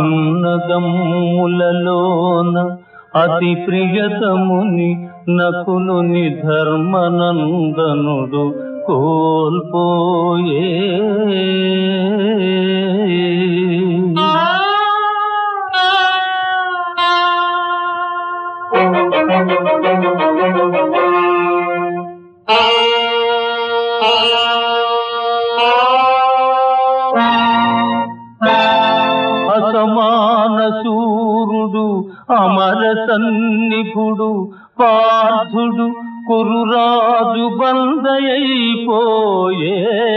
అన్నదమ్ములలోన అతి ప్రియతముని నకులుని ధర్మనందనుడు కోల్పోయే అసమాన సూరుడు అమర సన్నిభుడు పార్థుడు కురురాజు బందయైపోయే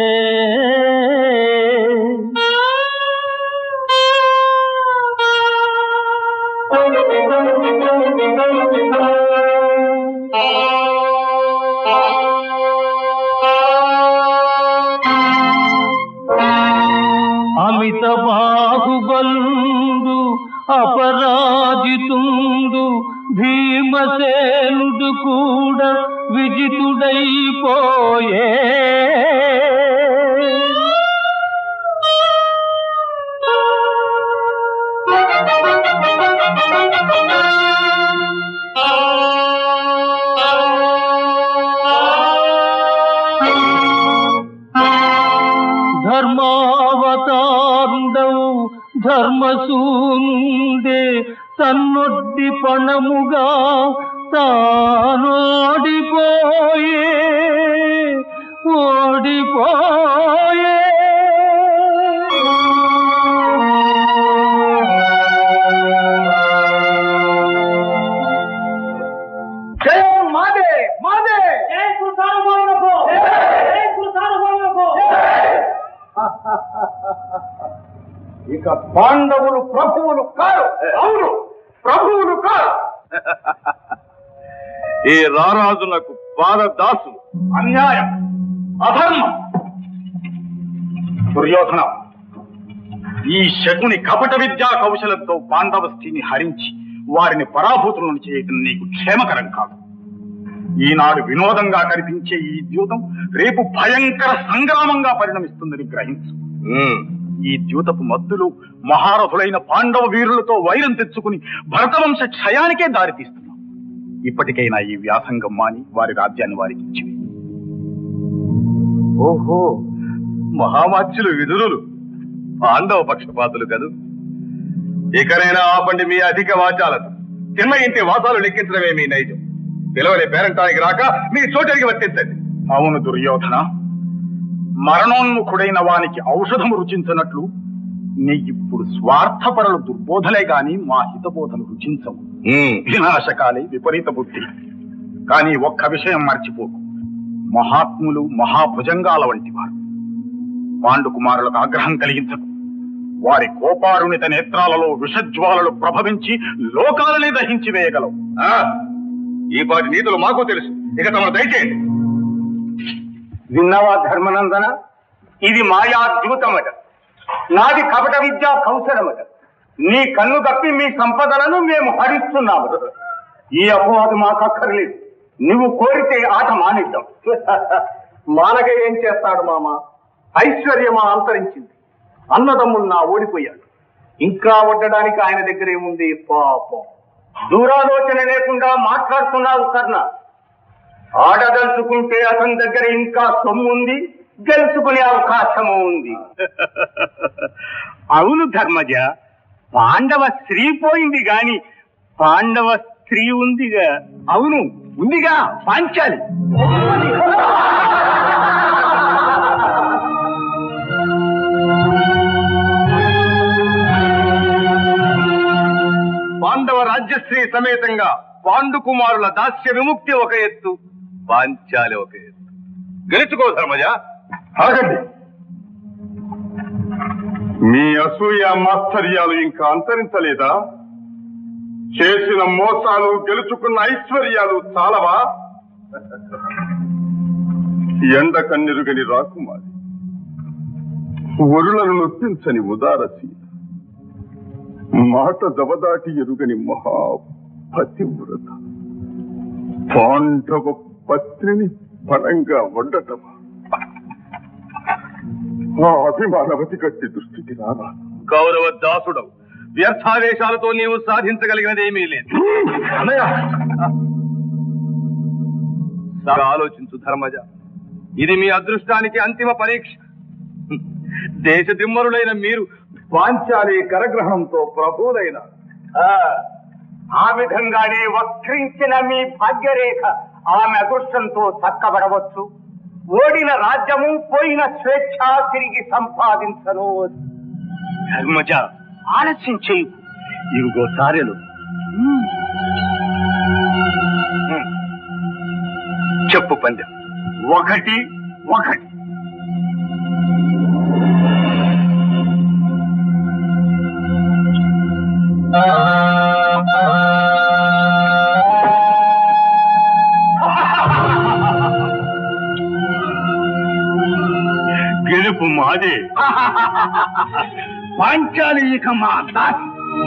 అమిత బాహుబలుండు అపరాజితుండు భీమసేనుడు కూడా విజితుడైపోయే ధర్మావతారుడవు ధర్మసూనుండే తన్నొడ్డి పణముగా తానోడిపోయే ఓడిపోయే జయం మాదే మాదే ఇక పాండవులు ప్రభువులు కారు అవును ప్రభువులు కారు ఈ రారాజునకు పాదదాసు అన్యాయం అధర్మం దుర్యోధన ఈ శకుని కపట విద్యా కౌశలంతో పాండవ స్త్రీని హరించి వారిని పరాభూతులను చేయటం నీకు క్షేమకరం కాదు ఈనాడు వినోదంగా కనిపించే ఈ ద్యూతం రేపు భయంకర సంగ్రామంగా పరిణమిస్తుందని గ్రహించు ఈ ద్యూతపు మత్తులు మహారథులైన పాండవ వీరులతో వైరం తెచ్చుకుని భరతవంశ క్షయానికే దారితీస్తున్నాం ఇప్పటికైనా ఈ వ్యాసంగం మాని వారి రాజ్యాన్ని వారికి ఇచ్చి ఓహో మహామాత్యులు విదురులు పాండవ పక్షపాతులు కదూ ఇకనైనా ఆపండి మీ అధిక వాచాలను చిన్న ఇంటి వాసాలు లెక్కించడమే మీ నైజం పిలవలే పేరంటానికి రాక మీ చోటరికి వర్తించండి అవును దుర్యోధన మరణోన్ముఖుడైన వానికి ఔషధము రుచించినట్లు నీ ఇప్పుడు స్వార్థపరులు దుర్బోధలే గాని మా హితబోధలు రుచించవు వినాశకాలే విపరీత బుద్ధి కానీ ఒక్క విషయం మర్చిపోకు మహాత్ములు మహాభుజంగాల వంటి వారు పాండు కుమారులకు ఆగ్రహం కలిగించకు వారి కోపారుణిత నేత్రాలలో విషజ్వాలలు ప్రభవించి లోకాలనే దహించి వేయగలవు ఆ, ఈ పాటి నీతులు మాకు తెలుసు ఇక తమను దయచేయండి విన్నవా ధర్మనందన ఇది మాయా ద్యూతమట నాది కపట విద్యా కౌశలమట నీ కన్ను తప్పి మీ సంపదలను మేము హరిస్తున్నాము ఈ అపవాదు మాకు అక్కర్లేదు నువ్వు కోరితే ఆట మానిద్దాం మానక ఏం చేస్తాడు మామ ఐశ్వర్యమా అంతరించింది అన్నదమ్ములు నా ఓడిపోయాడు ఇంకా వడ్డడానికి ఆయన దగ్గర ఏముంది పాపం దూరాలోచన లేకుండా మాట్లాడుతున్నావు కర్ణ ఆడదలుచుకుంటే అతని దగ్గర ఇంకా సొమ్ము ఉంది గెలుచుకునే అవకాశము ఉంది అవును ధర్మజ పాండవ స్త్రీ పోయింది గాని పాండవ స్త్రీ ఉందిగా అవును ఉందిగా పాంచాలి పాండవ రాజ్యశ్రీ సమేతంగా పాండు కుమారుల దాస్య విముక్తి ఒక ఎత్తు పాంచాలి ఒక ఎత్తు గెలుచుకో ధర్మజ ఆగండి మీ అసూయ మాత్సర్యాలు ఇంకా అంతరించలేదా చేసిన మోసాలు గెలుచుకున్న ఐశ్వర్యాలు చాలవా ఎండ కన్నెరుగని రాకుమారి ఒరులను నొప్పించని ఉదారసి మాట దవదాటి ఎరుగని మహాపతివ్రత పాండవ పత్నిని పరంగా వండటమా ఆ అభిమానవతి కట్టి దృష్టికి రారా కౌరవ దాసుడవు వ్యర్థావేశాలతో నీవు సాధించగలిగినదేమీ లేదు బాగా ఆలోచించు ధర్మజ ఇది మీ అదృష్టానికి అంతిమ పరీక్ష దేశ దిమ్మరులైన మీరు పాంచాలి కరగ్రహంతో ప్రభువులైన ఆ, ఆ విధంగానే వక్రించిన మీ భాగ్యరేఖ ఆమె అదృష్టంతో చక్కబడవచ్చు ఓడిన రాజ్యము పోయిన స్వేచ్ఛ తిరిగి సంపాదించను ధర్మజ ఆలస్యం చేయు ఇవిగో సారెలు చెప్పు పందెం ఒకటి ఒకటి గెలుపు మాదే పాంచాలి ఇక మా దాసి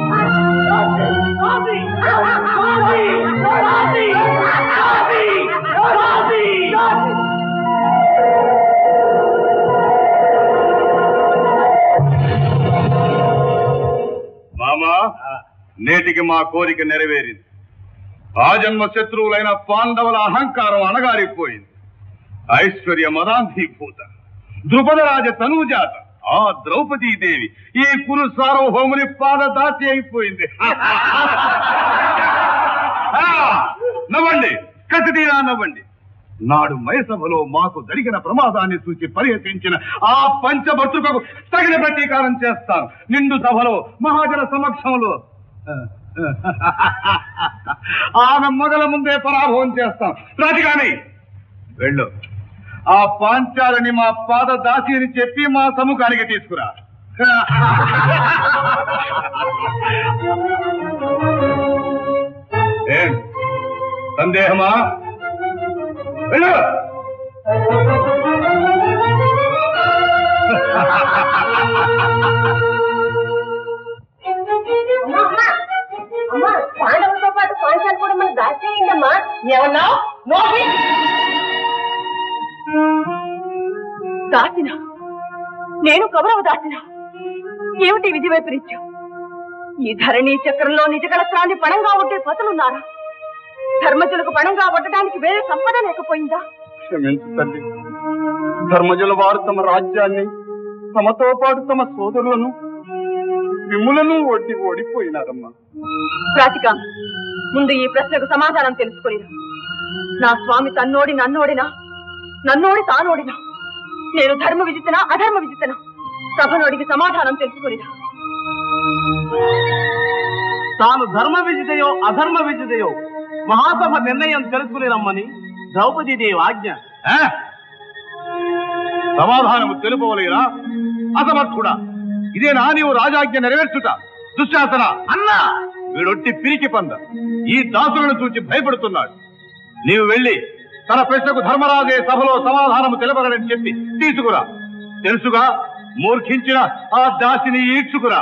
మామా నేటికి మా కోరిక నెరవేరింది ఆ జన్మ శత్రువులైన పాండవుల అహంకారం అణగారిపోయింది ఐశ్వర్య మదాంధీభూత ద్రుపదరాజ తనూజాత ఆ ద్రౌపదీదేవి ఈ కురు సార్వభౌముని పాదదాసి అయిపోయింది ఆ, నవ్వండి కసిదీరా నవ్వండి నాడు మయసభలో మాకు జరిగిన ప్రమాదాన్ని చూసి పరిహసించిన ఆ పంచభర్తృకకు తగిన ప్రతీకారం చేస్తాను నిండు సభలో మహాజన సమక్షంలో ఆమె మొగల ముందే పరాభవం చేస్తాం రాజుగాని వెళ్ళు ఆ పాంచాలని మా పాద దాసి అని చెప్పి మా సముఖానికి తీసుకురా ఏం సందేహమా వెళ్ళు అమ్మా పాండవులతో పాటు పాంచాలు కూడా మనకు దాచేయండమ్మా ఏమన్నా నోటి దాచిన నేను కౌరవ దాచిన ఏమిటి విధి వైపరీత్యం ఈ ధరణి చక్రంలో నిజగలత్రాన్ని పణంగా ఉంటే పతులున్నారా ధర్మజులకు పణంగా ఉండటానికి వేరే సంపద లేకపోయిందా క్షమించు తల్లి ధర్మజుల వారు తమ రాజ్యాన్ని తమతో పాటు తమ సోదరులను విములను ఒడ్డి ఓడిపోయినారమ్మా ప్రాతిక ముందు ఈ ప్రశ్నకు సమాధానం తెలుసుకుని నా స్వామి తన్నోడి నన్నోడినా నన్నోడి తానోడినా నేను ధర్మ విజితనా అధర్మ విజితనా సభనోడికి సమాధానం తెలుసుకుని తాను ధర్మ విజితయో అధర్మ విజితయో మహాసభ నిర్ణయం తెలుసుకుని రమ్మని ద్రౌపదీదేవి ఆజ్ఞ ఆ? సమాధానము తెలుపవలేరా అసమర్థుడా ఇదేనా నీవు రాజాజ్ఞ నెరవేర్చుట దుశ్శాసన అన్నా వీడొట్టి పిరికి పంద ఈ దాసులను చూచి భయపడుతున్నాడు నీవు వెళ్ళి తన ప్రశ్నకు ధర్మరాజే సభలో సమాధానము తెలపగలని చెప్పి తీసుకురా తెలుసుగా మూర్ఖించిన ఆ దాసిని ఈడ్చుకురా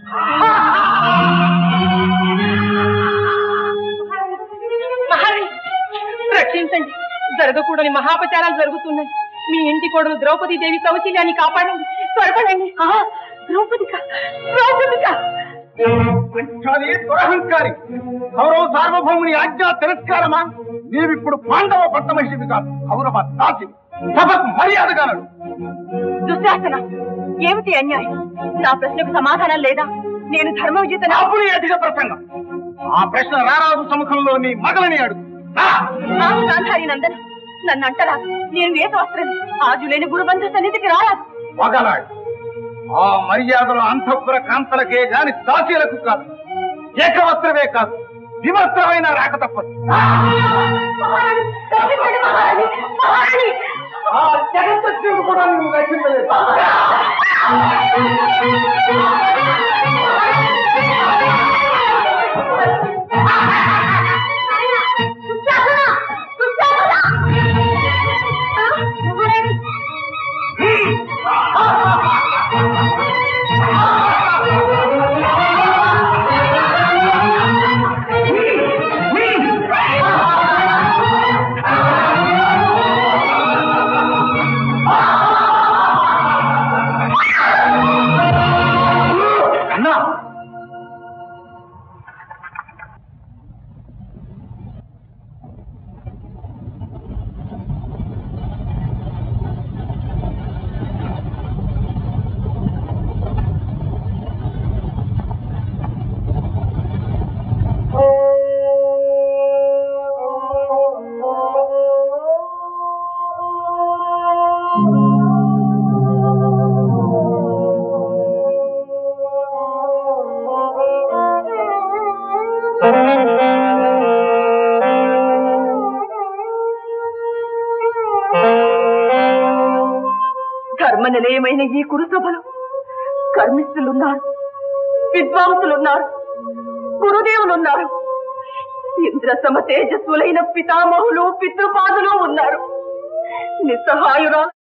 మహారాణి రక్షించండి జరగకూడని మహాపచారాలు జరుగుతున్నాయి మీ ఇంటి కోడలు ద్రౌపది దేవి కౌశల్యాన్ని కాపాడండి త్వరపడండి ద్రౌపదిక ద్రౌపదిక పంచాలి దురహంకారి కౌరవ సార్వభౌముని ఆజ్ఞా తిరస్కారమా నీవిప్పుడు పాండవ పట్టమహిషివి కాదు కౌరవ దాసి సభకు మర్యాదగా నడు. దుశ్శాసన ఏమిటి అన్యాయం నా ప్రశ్నకు సమాధానం లేదా నేను ధర్మ విజేతనా అప్పుడు అధిక ప్రసంగం ఆ ప్రశ్న రారాజు సముఖంలో నీ మగలని అడుగు రా. నాకు గాంధారి నందన నన్ను అంటరా నేను వేదవస్త్రం ఆజులేని గురుబంధు సన్నిధికి రారాదు వగలాడు ఆ మర్యాదలు అంతఃపుర కాంతలకే గాని దాసీలకు కాదు ఏకవస్త్రమే కాదు వివస్త్రమైన రాక తప్పదు మహారాణి, రక్షించండి మహారాణి, మహారాణి. ఆ జగత్తు కూడా నువ్వు రక్షించలేదు దుశ్శాసన, దుశ్శాసన. ఆ, మహారాణి. అన్నా నిలయమైన ఈ కురుసభలో కర్మిస్తులున్నారు విద్వాంసులున్నారు గురుదేవులున్నారు ఇంద్ర సమ తేజస్సులైన పితామహులు పితృపాదులు ఉన్నారు నిస్సహాయురా